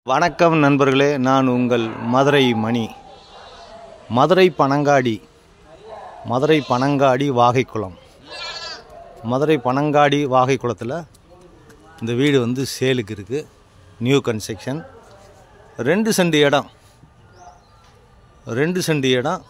வணக்கம் நண்பர்களே நான் உங்கள் மதுரை மணி மதுரை பனங்காடி மதுரை பனங்காடி வாகைக்குளம் மதுரை பனங்காடி வாகைக்குளத்தில் இந்த வீடு வந்து சேலுக்கு இருக்குது நியூ கன்ஸ்ட்ரக்ஷன் ரெண்டு சென்ட் இடம் ரெண்டு சென்ட் இடம்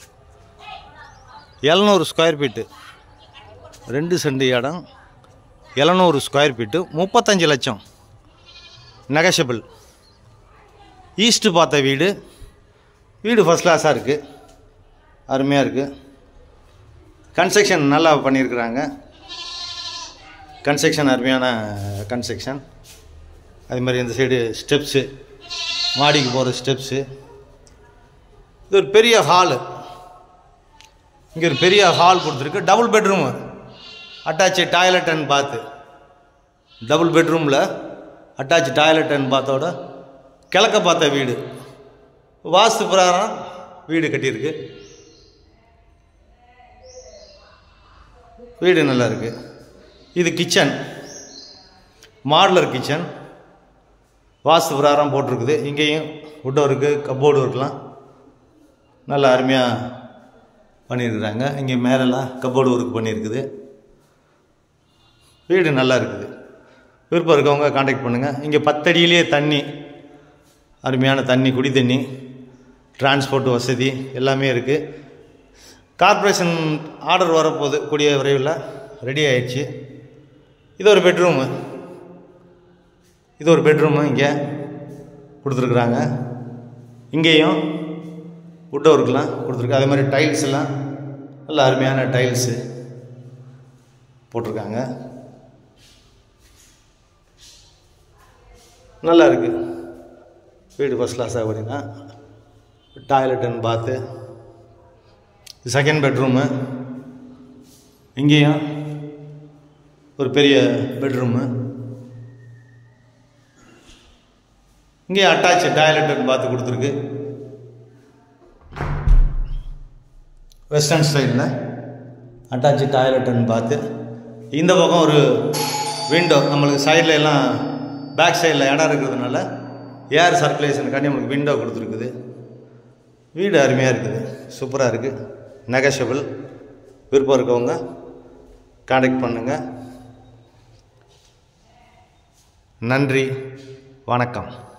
எழுநூறு ஸ்கொயர் ஃபீட்டு ரெண்டு சென்ட் இடம் எழுநூறு ஸ்கொயர் ஃபீட்டு முப்பத்தஞ்சு லட்சம் நெகஷபிள் ஈஸ்ட்டு பார்த்த வீடு வீடு ஃபஸ்ட் கிளாஸாக இருக்குது அருமையாக இருக்குது கன்ஸ்ட்ரக்ஷன் நல்லா பண்ணியிருக்கிறாங்க கன்ஸ்ட்ரக்ஷன் அருமையான கன்ஸ்ட்ரக்ஷன் அதே மாதிரி இந்த சைடு ஸ்டெப்ஸு மாடிக்கு போகிற ஸ்டெப்ஸு இது ஒரு பெரிய ஹாலு இங்கே ஒரு பெரிய ஹால் கொடுத்துருக்கு double bedroom attach toilet and bath double பெட்ரூமில் அட்டாச் டாய்லெட் அண்ட் பாத்தோட கிழக்க பார்த்த வீடு வாஸ்து பிரகாரம் வீடு கட்டியிருக்கு வீடு நல்லா இருக்கு இது கிச்சன் மாடலர் கிச்சன் வாஸ்து பிரகாரம் போட்டிருக்குது இங்கேயும் உட்டோ இருக்குது கப்போர்டு இருக்கலாம் நல்லா அருமையாக பண்ணியிருக்கிறாங்க இங்கே மேலெல்லாம் கப்போர்டு ஒர்க் பண்ணியிருக்குது வீடு நல்லா இருக்குது விருப்பம் இருக்கவங்க காண்டாக்ட் பண்ணுங்கள் இங்கே பத்தடியிலேயே தண்ணி அருமையான தண்ணி குடி தண்ணி டிரான்ஸ்போர்ட் வசதி எல்லாமே இருக்குது கார்ப்பரேஷன் ஆர்டர் வரப்போகுது கூடிய விரைவில் ரெடி ஆயிடுச்சு இது ஒரு பெட்ரூமு இது ஒரு பெட்ரூமு இங்கே கொடுத்துருக்குறாங்க இங்கேயும் உட் ஒர்க்லாம் கொடுத்துருக்கு அதே மாதிரி டைல்ஸ் எல்லாம் நல்ல அருமையான டைல்ஸு போட்டிருக்காங்க நல்லா இருக்குது வீடு ஃபஸ்ட் கிளாஸாக அப்படின்னா toilet and bath second bedroom இங்கேயும் ஒரு பெரிய பெட்ரூமு இங்கேயும் அட்டாச் டாய்லெட் அண்ட் பாத்து கொடுத்துருக்கு வெஸ்டர்ன் ஸ்டைலில் அட்டாச் டாய்லெட் அண்ட் பாத்து இந்த பக்கம் ஒரு விண்டோ நம்மளுக்கு சைடில் எல்லாம் பேக் சைடில் இடம் இருக்கிறதுனால ஏர் சர்க்குலேஷனுக்காண்டி நம்மளுக்கு விண்டோ கொடுத்துருக்குது வீடு அருமையாக இருக்குது சூப்பராக இருக்குது நெகஷபிள் விருப்பம் இருக்கவங்க காண்டாக்ட் பண்ணுங்கள் நன்றி வணக்கம்